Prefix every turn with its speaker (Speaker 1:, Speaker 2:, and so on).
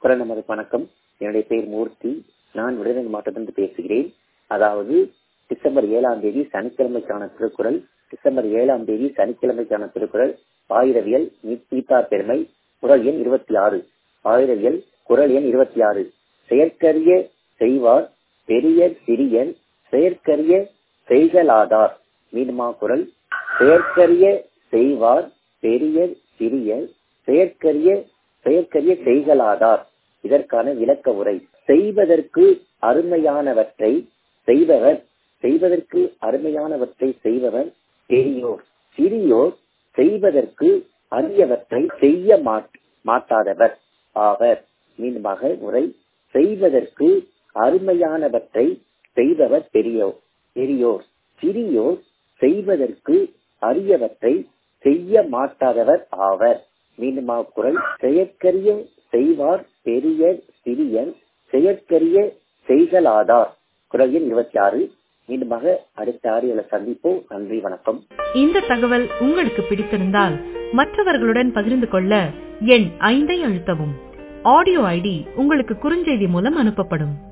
Speaker 1: குரல் நமது வணக்கம் என்னுடைய பெயர் மூர்த்தி நான் விருதுநகர் மாவட்டத்திலிருந்து பேசுகிறேன் அதாவது டிசம்பர் ஏழாம் தேதி சனிக்கிழமைக்கான திருக்குறள் டிசம்பர் ஏழாம் தேதி சனிக்கிழமைக்கான திருக்குறள் ஆயிரவியல் நீத்தா பெருமை குரல் எண் இருபத்தி ஆறு ஆயிரவியல் குரல் எண் இருபத்தி ஆறு செயற்கரிய செய்வார் பெரிய சிறியன் செயற்கரிய செய்கலாதார் மீண்டுமா குரல் செயற்கரிய செய்வார் பெரிய சிறியர் செயற்கரிய செயற்கரிய செய்கலாதார் இதற்கான விளக்க உரை செய்வதற்கு அருமையானவற்றை செய்பவர் செய்வதற்கு அருமையானவற்றை செய்பவர் பெரியோர் சிறியோர் செய்வதற்கு அரியவற்றை செய்ய மாட்டாதவர் ஆவர் மீண்டுமாக உரை செய்வதற்கு அருமையானவற்றை செய்பவர் பெரியோர் பெரியோர் சிறியோர் செய்வதற்கு அரியவற்றை செய்ய மாட்டாதவர் ஆவர் மீண்டுமா குரல் செயற்கரிய செய்வார் பெரிய சிறியன் செயற்கரிய செய்கலாதார் குரல் எண் இருபத்தி ஆறு மீண்டுமாக அடுத்த ஆடியோல சந்திப்போம் நன்றி வணக்கம்
Speaker 2: இந்த தகவல் உங்களுக்கு பிடித்திருந்தால் மற்றவர்களுடன் பகிர்ந்து கொள்ள எண் ஐந்தை அழுத்தவும் ஆடியோ ஐடி உங்களுக்கு குறுஞ்செய்தி மூலம் அனுப்பப்படும்